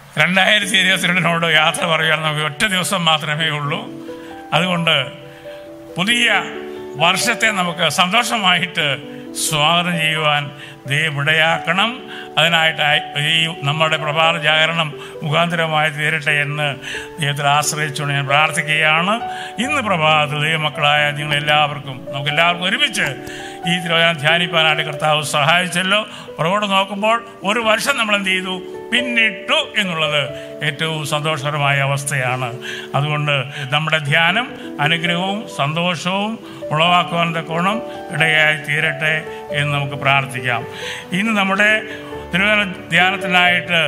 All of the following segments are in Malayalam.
രണ്ടായിരത്തി ഇരുപത്തിരണ്ടിനോട് യാത്ര പറയാൻ നമുക്ക് ഒറ്റ ദിവസം മാത്രമേ ഉള്ളൂ അതുകൊണ്ട് പുതിയ വർഷത്തെ നമുക്ക് സന്തോഷമായിട്ട് സ്വാഗതം ചെയ്യുവാൻ ദൈവം ഇടയാക്കണം അതിനായിട്ട് ഈ നമ്മുടെ പ്രഭാത ജാഗരണം മുഖാന്തരമായി തീരട്ടെ എന്ന് ദൈവത്തിൽ ആശ്രയിച്ചുകൊണ്ട് ഞാൻ പ്രാർത്ഥിക്കുകയാണ് ഇന്ന് പ്രഭാതത്തിൽ ദൈവമക്കളായ നിങ്ങളെല്ലാവർക്കും നമുക്ക് എല്ലാവർക്കും ഒരുമിച്ച് ഈ തിരുവചനം ധ്യാനിപ്പാനായിട്ട് കർത്താവ് സഹായിച്ചല്ലോ പുറകോട്ട് നോക്കുമ്പോൾ ഒരു വർഷം നമ്മൾ എന്ത് ചെയ്തു പിന്നിട്ടു എന്നുള്ളത് ഏറ്റവും സന്തോഷകരമായ അവസ്ഥയാണ് അതുകൊണ്ട് നമ്മുടെ ധ്യാനം അനുഗ്രഹവും സന്തോഷവും ഉളവാക്കുവാൻ തക്കോണം ഇടയായി തീരട്ടെ എന്ന് നമുക്ക് പ്രാർത്ഥിക്കാം ഇന്ന് നമ്മുടെ തിരുവചന ധ്യാനത്തിനായിട്ട്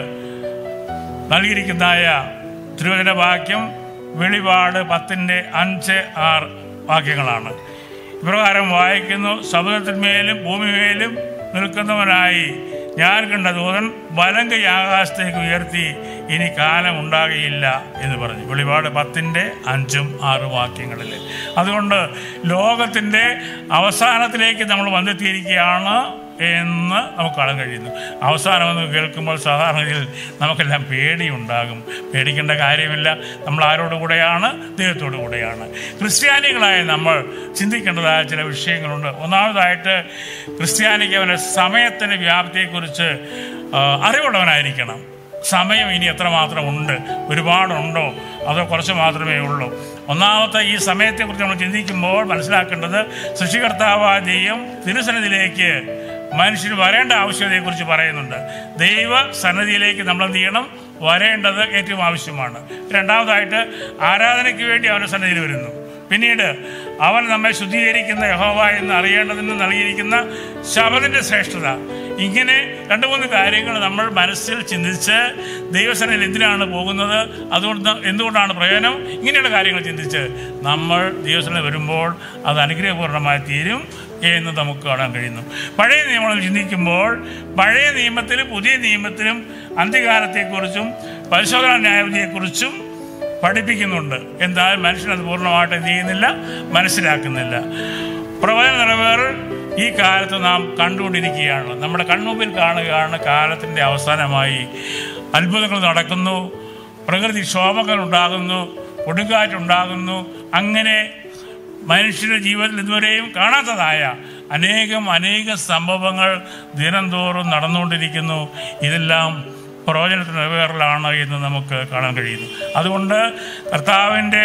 നൽകിയിരിക്കുന്നതായ തിരുവചന വാക്യം വെളിപാട് പത്തിൻ്റെ അഞ്ച് ആറ് വാക്യങ്ങളാണ് ഇപ്രകാരം വായിക്കുന്നു സമുദ്രത്തിന്മേലും ഭൂമിമേലും നിൽക്കുന്നവനായി ഞാൻ കണ്ട ദൂതൻ വലങ്കൈ ആകാശത്തേക്ക് ഉയർത്തി ഇനി കാലം ഉണ്ടാകുകയില്ല എന്ന് പറഞ്ഞു വെളിപാട് പത്തിൻ്റെ അഞ്ചും ആറ് വാക്യങ്ങളിൽ അതുകൊണ്ട് ലോകത്തിൻ്റെ അവസാനത്തിലേക്ക് നമ്മൾ വന്നെത്തിയിരിക്കുകയാണ് എന്ന് നമുക്ക് കാണാൻ കഴിയുന്നു അവസാനമെന്ന് കേൾക്കുമ്പോൾ സാധാരണയിൽ നമുക്കെല്ലാം പേടിയുണ്ടാകും പേടിക്കേണ്ട കാര്യമില്ല നമ്മൾ ആരോട് കൂടെയാണ് ദൈവത്തോടു കൂടെയാണ് ക്രിസ്ത്യാനികളായ നമ്മൾ ചിന്തിക്കേണ്ടതായ ചില വിഷയങ്ങളുണ്ട് ഒന്നാമതായിട്ട് ക്രിസ്ത്യാനിക്ക് അവൻ്റെ സമയത്തിൻ്റെ വ്യാപ്തിയെക്കുറിച്ച് ആ, അറിവുള്ളവനായിരിക്കണം സമയം ഇനി എത്രമാത്രം ഉണ്ട് ഒരുപാടുണ്ടോ അതോ കുറച്ച് മാത്രമേ ഉള്ളൂ ഒന്നാമത്തെ ഈ സമയത്തെക്കുറിച്ച് നമ്മൾ ചിന്തിക്കുമ്പോൾ മനസ്സിലാക്കേണ്ടത് സൃഷ്ടികർത്താവായ ദൈവം തിരുസന്നിധിയിലേക്ക് മനുഷ്യന് വരേണ്ട ആവശ്യകതയെക്കുറിച്ച് പറയുന്നുണ്ട് ദൈവ സന്നദ്ധിയിലേക്ക് നമ്മൾ എന്ത് ചെയ്യണം വരേണ്ടത് ഏറ്റവും ആവശ്യമാണ് രണ്ടാമതായിട്ട് ആരാധനയ്ക്ക് വേണ്ടി അവൻ്റെ സന്നിധിയിൽ വരുന്നു പിന്നീട് അവൻ നമ്മെ ശുദ്ധീകരിക്കുന്ന യഹോവ എന്ന് അറിയേണ്ടതിന് നൽകിയിരിക്കുന്ന ശബദിൻ്റെ ശ്രേഷ്ഠത ഇങ്ങനെ രണ്ട് മൂന്ന് കാര്യങ്ങൾ നമ്മൾ മനസ്സിൽ ചിന്തിച്ച് ദൈവസനയിൽ എന്തിനാണ് പോകുന്നത് അതുകൊണ്ട് എന്തുകൊണ്ടാണ് പ്രയോജനം ഇങ്ങനെയുള്ള കാര്യങ്ങൾ ചിന്തിച്ച് നമ്മൾ ദൈവസന വരുമ്പോൾ അത് അനുഗ്രഹപൂർണ്ണമായി തീരും എന്ന് നമുക്ക് കാണാൻ കഴിയുന്നു പഴയ നിയമങ്ങൾ ചിന്തിക്കുമ്പോൾ പഴയ നിയമത്തിലും പുതിയ നിയമത്തിലും അന്ത്യകാലത്തെക്കുറിച്ചും പരിശോധനാ ന്യായവിധിയെക്കുറിച്ചും പഠിപ്പിക്കുന്നുണ്ട് എന്നാൽ മനുഷ്യൻ അത് പൂർണ്ണമായിട്ട് എന്ത് ചെയ്യുന്നില്ല മനസ്സിലാക്കുന്നില്ല പ്രവചന നിറവേറൽ ഈ കാലത്ത് നാം കണ്ടുകൊണ്ടിരിക്കുകയാണ് നമ്മുടെ കൺമുമ്പിൽ കാണുകയാണ് കാലത്തിൻ്റെ അവസാനമായി അത്ഭുതങ്ങൾ നടക്കുന്നു പ്രകൃതി ക്ഷോഭങ്ങൾ ഉണ്ടാകുന്നു കൊടുങ്കാറ്റുണ്ടാകുന്നു അങ്ങനെ മനുഷ്യരുടെ ജീവിതത്തിൽ ഇതുവരെയും കാണാത്തതായ അനേകം അനേകം സംഭവങ്ങൾ ദിനംതോറും നടന്നുകൊണ്ടിരിക്കുന്നു ഇതെല്ലാം പ്രവചനത്തിന് നിറവേറലാണ് എന്ന് നമുക്ക് കാണാൻ കഴിയുന്നു അതുകൊണ്ട് കർത്താവിൻ്റെ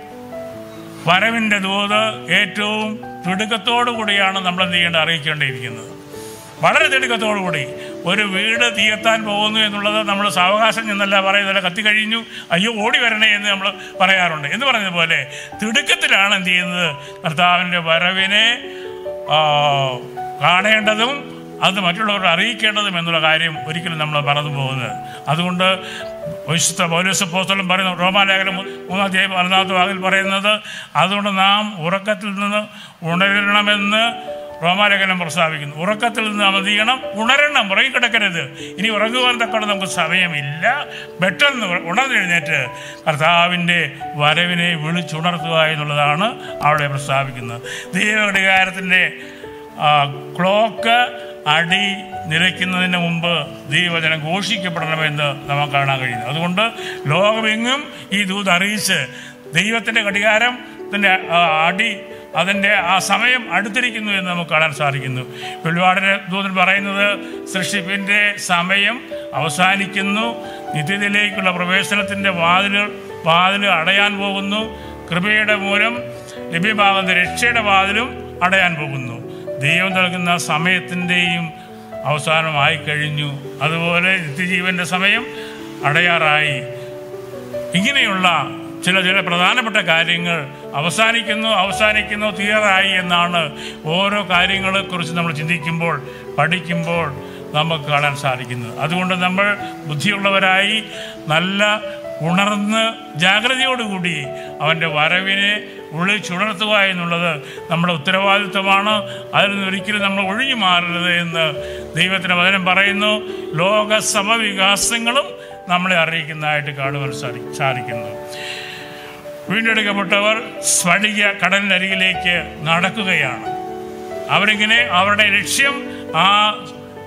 വരവിൻ്റെ ദൂത് ഏറ്റവും തിടുക്കത്തോടു കൂടിയാണ് നമ്മൾ എന്ത് ചെയ്യേണ്ടത് അറിയിക്കേണ്ടിയിരിക്കുന്നത് വളരെ തിടുക്കത്തോടു കൂടി ഒരു വീട് തീയെത്താൻ പോകുന്നു എന്നുള്ളത് നമ്മൾ സാവകാശം എന്നല്ല പറയുന്നില്ല കത്തി കഴിഞ്ഞു അയ്യോ ഓടി വരണേ എന്ന് നമ്മൾ പറയാറുണ്ട് എന്ന് പറഞ്ഞതുപോലെ തിടുക്കത്തിലാണ് എന്ത് ചെയ്യുന്നത് കർത്താവിൻ്റെ വരവിനെ ആ, കാണേണ്ടതും അത് മറ്റുള്ളവരെ അറിയിക്കേണ്ടതും എന്നുള്ള കാര്യം ഒരിക്കലും നമ്മൾ മറന്നു പോകുന്നത് അതുകൊണ്ട് വിശുദ്ധ പൗലോസ് പോസ്തലം പറയുന്നു റോമാലേഖനം മൂന്നാം തീയതി പതിനാമത്തെ വാക്കിൽ പറയുന്നത് അതുകൊണ്ട് നാം ഉറക്കത്തിൽ നിന്ന് ഉണരണമെന്ന് റോമാലേഖനം പ്രസ്താവിക്കുന്നു ഉറക്കത്തിൽ നിന്ന് നാം എന്ത് ചെയ്യണം ഉണരണം ഉറങ്ങിക്കിടക്കരുത് ഇനി ഉറങ്ങുവാൻ തക്കോടെ നമുക്ക് സമയമില്ല പെട്ടെന്ന് ഉണർന്നെഴുന്നേറ്റ് കർത്താവിൻ്റെ വരവിനെ വിളിച്ചുണർത്തുക എന്നുള്ളതാണ് അവിടെ പ്രസ്താവിക്കുന്നത് ദൈവഘടികാരത്തിൻ്റെ ആ, ക്ലോക്ക് അടി നിലയ്ക്കുന്നതിന് മുമ്പ് ദൈവവചനം ഘോഷിക്കപ്പെടണമെന്ന് നമുക്ക് കാണാൻ കഴിയുന്നു അതുകൊണ്ട് ലോകമെങ്ങും ഈ ദൂത് അറിയിച്ച് ദൈവത്തിൻ്റെ ഘടികാരത്തിൻ്റെ ആ, അടി അതിൻ്റെ ആ സമയം അടുത്തിരിക്കുന്നു എന്ന് നമുക്ക് കാണാൻ സാധിക്കുന്നു വെളിപാടിന് ദൂതൻ പറയുന്നത് സൃഷ്ടിപ്പിൻ്റെ സമയം അവസാനിക്കുന്നു നിത്യതയിലേക്കുള്ള പ്രവേശനത്തിൻ്റെ വാതിലുകൾ വാതിൽ അടയാൻ പോകുന്നു കൃപയുടെ മൂലം ലഭ്യമാകുന്ന രക്ഷയുടെ വാതിലും അടയാൻ പോകുന്നു ദൈവം നൽകുന്ന സമയത്തിൻ്റെയും അവസാനമായി കഴിഞ്ഞു അതുപോലെ നിത്യജീവൻ്റെ സമയം അടയാറായി ഇങ്ങനെയുള്ള ചില ചില പ്രധാനപ്പെട്ട കാര്യങ്ങൾ അവസാനിക്കുന്നു അവസാനിക്കുന്നു തീരാറായി എന്നാണ് ഓരോ കാര്യങ്ങളെക്കുറിച്ച് നമ്മൾ ചിന്തിക്കുമ്പോൾ പഠിക്കുമ്പോൾ നമുക്ക് കാണാൻ സാധിക്കുന്നത് അതുകൊണ്ട് നമ്മൾ ബുദ്ധിയുള്ളവരായി നല്ല ഉണർന്ന് ജാഗ്രതയോടുകൂടി അവൻ്റെ വരവിനെ വിളിച്ചുണർത്തുക എന്നുള്ളത് നമ്മുടെ ഉത്തരവാദിത്വമാണ് അതിൽ നിന്ന് ഒരിക്കലും നമ്മൾ ഒഴിഞ്ഞു മാറരുത് എന്ന് ദൈവത്തിൻ്റെ വചനം പറയുന്നു ലോക സമവികാസങ്ങളും നമ്മളെ അറിയിക്കുന്നതായിട്ട് കാണുവാൻ സാധി സാധിക്കുന്നു വീണ്ടെടുക്കപ്പെട്ടവർ സ്ഫടിക കടലിനരികിലേക്ക് നടക്കുകയാണ് അവരിങ്ങനെ അവരുടെ ലക്ഷ്യം ആ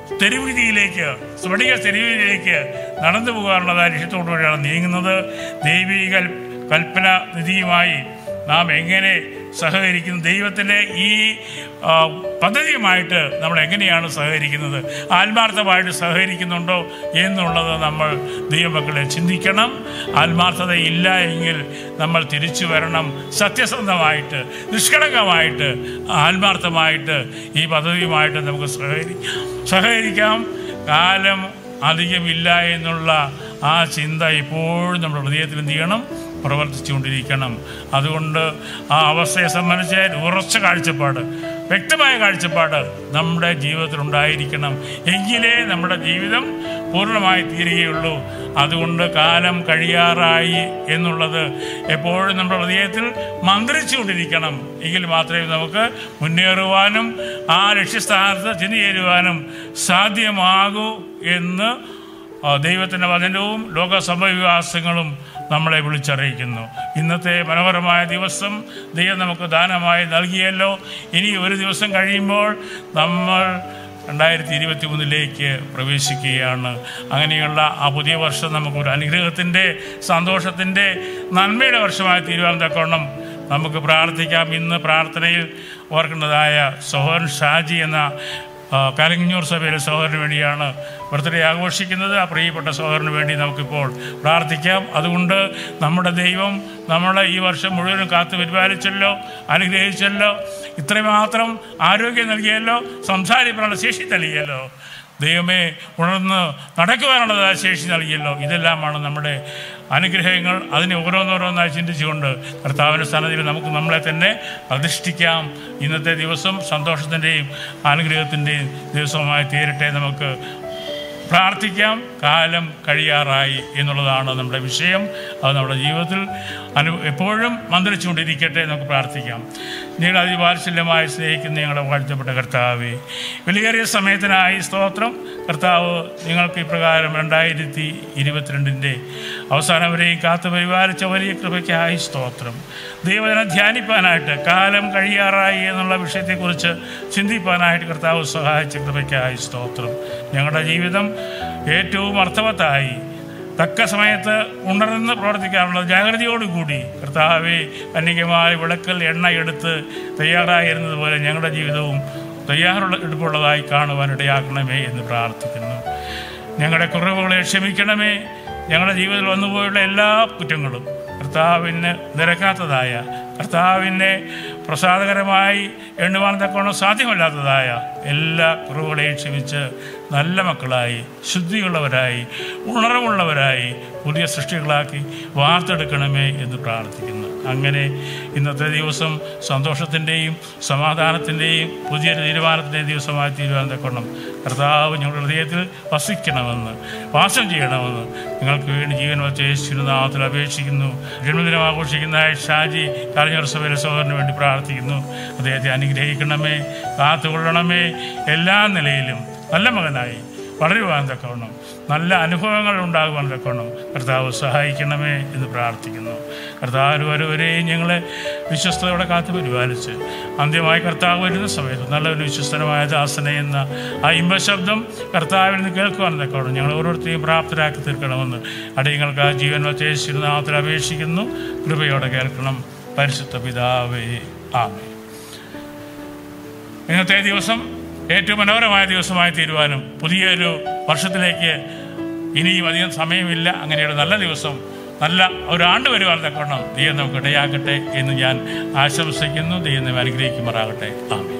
തെരുവീതിയിലേക്ക് സ്ഫടിക തെരുവീതിയിലേക്ക് നടന്നു പോകാനുള്ളതായ ലക്ഷ്യത്തോടുകൂടിയാണ് നീങ്ങുന്നത് ദൈവിക കൽപ്പന നിധിയുമായി നാം എങ്ങനെ സഹകരിക്കുന്നു ദൈവത്തിൻ്റെ ഈ ആ, പദ്ധതിയുമായിട്ട് നമ്മൾ എങ്ങനെയാണ് സഹകരിക്കുന്നത് ആത്മാർത്ഥമായിട്ട് സഹകരിക്കുന്നുണ്ടോ എന്നുള്ളത് നമ്മൾ ദൈവമക്കളെ ചിന്തിക്കണം ആത്മാർത്ഥത ഇല്ല എങ്കിൽ നമ്മൾ തിരിച്ചു വരണം സത്യസന്ധമായിട്ട് നിഷ്കളങ്കമായിട്ട് ആത്മാർത്ഥമായിട്ട് ഈ പദ്ധതിയുമായിട്ട് നമുക്ക് സഹകരിക്കാം സഹകരിക്കാം കാലം അധികമില്ല എന്നുള്ള ആ ചിന്ത ഇപ്പോഴും നമ്മുടെ ഹൃദയത്തിൽ എന്ത് ചെയ്യണം പ്രവർത്തിച്ചുകൊണ്ടിരിക്കണം അതുകൊണ്ട് ആ അവസ്ഥയെ സംബന്ധിച്ച് ഉറച്ച കാഴ്ചപ്പാട് വ്യക്തമായ കാഴ്ചപ്പാട് നമ്മുടെ ജീവിതത്തിൽ ഉണ്ടായിരിക്കണം എങ്കിലേ നമ്മുടെ ജീവിതം പൂർണ്ണമായി തീരുകയുള്ളൂ അതുകൊണ്ട് കാലം കഴിയാറായി എന്നുള്ളത് എപ്പോഴും നമ്മുടെ ഹൃദയത്തിൽ മന്ത്രിച്ചുകൊണ്ടിരിക്കണം എങ്കിൽ മാത്രമേ നമുക്ക് മുന്നേറുവാനും ആ ലക്ഷ്യസ്ഥാനത്ത് ചെന്നു ചേരുവാനും സാധ്യമാകൂ എന്ന് ആ, ദൈവത്തിൻ്റെ വചനവും ലോക സംഭവവികാസങ്ങളും നമ്മളെ വിളിച്ചറിയിക്കുന്നു ഇന്നത്തെ മനോഹരമായ ദിവസം ദൈവം നമുക്ക് ദാനമായി നൽകിയല്ലോ ഇനി ഒരു ദിവസം കഴിയുമ്പോൾ നമ്മൾ രണ്ടായിരത്തി ഇരുപത്തി മൂന്നിലേക്ക് പ്രവേശിക്കുകയാണ് അങ്ങനെയുള്ള ആ പുതിയ വർഷം നമുക്കൊരു അനുഗ്രഹത്തിൻ്റെ സന്തോഷത്തിൻ്റെ നന്മയുടെ വർഷമായി തീരുവാൻ തക്കവണ്ണം നമുക്ക് പ്രാർത്ഥിക്കാം ഇന്ന് പ്രാർത്ഥനയിൽ ഓർക്കേണ്ടതായ സോഹൻ ഷാജി എന്ന ആ, കാലങ്ങഞ്ഞൂർ സഭയിലെ സഹോദരന് വേണ്ടിയാണ് ബർത്ത്ഡേ ആഘോഷിക്കുന്നത് ആ പ്രിയപ്പെട്ട സഹോദരന് വേണ്ടി നമുക്കിപ്പോൾ പ്രാർത്ഥിക്കാം അതുകൊണ്ട് നമ്മുടെ ദൈവം നമ്മളെ ഈ വർഷം മുഴുവനും കാത്തു പരിപാലിച്ചല്ലോ അനുഗ്രഹിച്ചല്ലോ ഇത്രമാത്രം ആരോഗ്യം നൽകിയല്ലോ സംസാരിക്കാനുള്ള ശേഷി നൽകിയല്ലോ ദൈവമേ ഉണർന്ന് നടക്കുവാനുള്ളതായ ശേഷി നൽകിയല്ലോ ഇതെല്ലാമാണ് നമ്മുടെ അനുഗ്രഹങ്ങൾ അതിനെ ഓരോന്നോരോന്നായി ചിന്തിച്ചുകൊണ്ട് കർത്താവിൻ്റെ സ്ഥാനത്തിൽ നമുക്ക് നമ്മളെ തന്നെ പ്രതിഷ്ഠിക്കാം ഇന്നത്തെ ദിവസം സന്തോഷത്തിൻ്റെയും അനുഗ്രഹത്തിൻ്റെയും ദിവസമായി തീരട്ടെ നമുക്ക് പ്രാർത്ഥിക്കാം കാലം കഴിയാറായി എന്നുള്ളതാണ് നമ്മുടെ വിഷയം അത് നമ്മുടെ ജീവിതത്തിൽ അനു എപ്പോഴും മന്ത്രിച്ചുകൊണ്ടിരിക്കട്ടെ നമുക്ക് പ്രാർത്ഥിക്കാം നിങ്ങൾ അതിവാത്സല്യമായി സ്നേഹിക്കുന്ന ഞങ്ങളെ വാഴ്ത്തപ്പെട്ട കർത്താവേ വിലയേറിയ സമയത്തിനായി സ്തോത്രം കർത്താവ് നിങ്ങൾക്ക് ഇപ്രകാരം രണ്ടായിരത്തി ഇരുപത്തിരണ്ടിൻ്റെ അവസാനം വരെയും കാത്തു പരിപാലിച്ച വലിയ കൃപയ്ക്കായി സ്തോത്രം ദൈവജനം ധ്യാനിപ്പാനായിട്ട് കാലം കഴിയാറായി എന്നുള്ള വിഷയത്തെക്കുറിച്ച് ചിന്തിപ്പാനായിട്ട് കർത്താവ് സഹായിച്ച കൃപയ്ക്കായി സ്തോത്രം ഞങ്ങളുടെ ജീവിതം ഏറ്റവും അർത്ഥവത്തായി തക്ക സമയത്ത് ഉണർന്ന് പ്രവർത്തിക്കാനുള്ള ജാഗ്രതയോടുകൂടി കർത്താവെ കന്യകമായ വിളക്കൽ എണ്ണ എടുത്ത് തയ്യാറായിരുന്നത് പോലെ ഞങ്ങളുടെ ജീവിതവും തയ്യാറുള്ള എടുപ്പുള്ളതായി കാണുവാൻ ഇടയാക്കണമേ എന്ന് പ്രാർത്ഥിക്കുന്നു ഞങ്ങളുടെ കുറവുകളെ ക്ഷമിക്കണമേ ഞങ്ങളുടെ ജീവിതത്തിൽ വന്നുപോയുള്ള എല്ലാ കുറ്റങ്ങളും കർത്താവിന് നിരക്കാത്തതായ കർത്താവിനെ പ്രസാദകരമായി എണ്ണുവാൻ തക്കവണ്ണം സാധ്യമല്ലാത്തതായ എല്ലാ കുറവുകളെയും ക്ഷമിച്ച് നല്ല മക്കളായി ശുദ്ധിയുള്ളവരായി ഉണർവുള്ളവരായി പുതിയ സൃഷ്ടികളാക്കി വാർത്തെടുക്കണമേ എന്ന് പ്രാർത്ഥിക്കുന്നു അങ്ങനെ ഇന്നത്തെ ദിവസം സന്തോഷത്തിൻ്റെയും സമാധാനത്തിൻ്റെയും പുതിയൊരു തീരുമാനത്തിൻ്റെയും ദിവസമായി തീരുവാൻ തക്കണം കർത്താവ് ഞങ്ങളുടെ ഹൃദയത്തിൽ വസിക്കണമെന്ന് വാസം ചെയ്യണമെന്ന് നിങ്ങൾക്ക് വേണ്ടി ജീവൻ വച്ച യേശുവിന്റെ നാമത്തിൽ അപേക്ഷിക്കുന്നു ജന്മദിനം ആഘോഷിക്കുന്ന ഷാജി കാലഞ്ഞൂർ സഭയിലെ സഹോദരന് വേണ്ടി പ്രാർത്ഥിക്കുന്നു അദ്ദേഹത്തെ അനുഗ്രഹിക്കണമേ കാത്തുകൊള്ളണമേ എല്ലാ നിലയിലും നല്ല മകനായി വളരുവാൻ തക്കവണ്ണം നല്ല അനുഭവങ്ങൾ ഉണ്ടാകുവാൻ തക്കവണ്ണം കർത്താവ് സഹായിക്കണമേ എന്ന് പ്രാർത്ഥിക്കുന്നു കർത്താവ് വരുവരെയും ഞങ്ങളെ വിശ്വസ്തയോടെ കാത്തു പരിപാലിച്ച് അന്ത്യമായി കർത്താവ് വരുന്ന സമയത്ത് നല്ലൊരു വിശ്വസ്തനമായ ദാസന എന്ന ആ ഇമ്പശബ്ദം കർത്താവിൽ നിന്ന് കേൾക്കുവാൻ തക്കവണ്ണം ഞങ്ങൾ ഓരോരുത്തരെയും പ്രാപ്തരാക്കി തീർക്കണമെന്ന് അടിയങ്ങൾക്ക് ആ ജീവൻ വച്ചേശ്വരനാമത്തിൽ അപേക്ഷിക്കുന്നു കൃപയോടെ കേൾക്കണം പരിശുദ്ധ പിതാവേ ആമേ ഇന്നത്തെ ദിവസം ഏറ്റവും മനോഹരമായ ദിവസമായി തീരുവാനും പുതിയൊരു വർഷത്തിലേക്ക് ഇനിയും അധികം സമയമില്ല അങ്ങനെയുള്ള നല്ല ദിവസം നല്ല ഒരാണ്ട് വരുവാൻ തക്കവണ്ണം ദൈവം നമുക്ക് ഇടയാക്കട്ടെ എന്ന് ഞാൻ ആശംസിക്കുന്നു ദൈവം നമ്മെ അനുഗ്രഹിക്കുമാറാകട്ടെ ആമേ